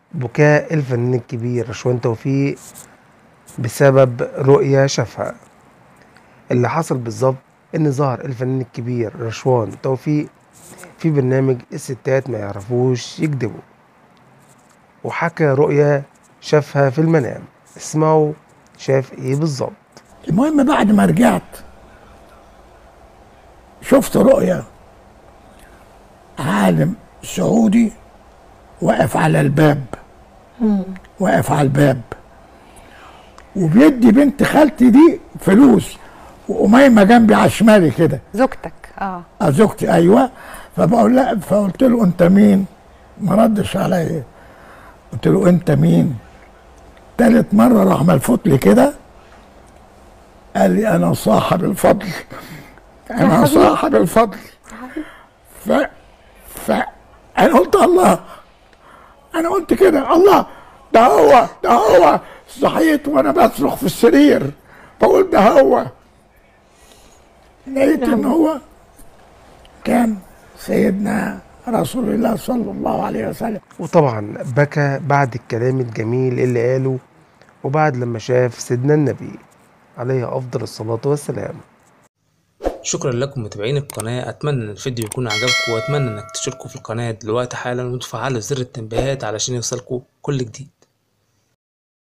بكاء الفنان الكبير رشوان توفيق بسبب رؤية شافها اللي حصل بالظبط ان ظهر الفنان الكبير رشوان توفيق في برنامج الستات ما يعرفوش يكذبوا وحكى رؤية شافها في المنام اسمعوا شاف ايه بالظبط المهم بعد ما رجعت شفت رؤية عالم سعودي واقف على الباب واقف على الباب وبيدي بنت خالتي دي فلوس وأميمة جنبي على شمالي كده زوجتك اه آه، زوجتي ايوه فبقول لا فقلت له انت مين؟ ما ردش عليا قلت له انت مين؟ تالت مره راح ملفوت لي كده قال لي انا صاحب الفضل انا حبيبي. صاحب الفضل ف ف انا قلت الله انا قلت كده الله ده هو ده هو صحيت وانا بصرخ في السرير بقول ده هو لقيت ان هو كان سيدنا رسول الله صلى الله عليه وسلم وطبعا بكى بعد الكلام الجميل اللي قاله وبعد لما شاف سيدنا النبي عليه أفضل الصلاة والسلام شكرا لكم متابعين القناة أتمنى إن الفيديو يكون عجبكم وأتمنى إنك تشتركوا في القناة دلوقتي حالا وتفعلوا زر التنبيهات علشان يوصلكوا كل جديد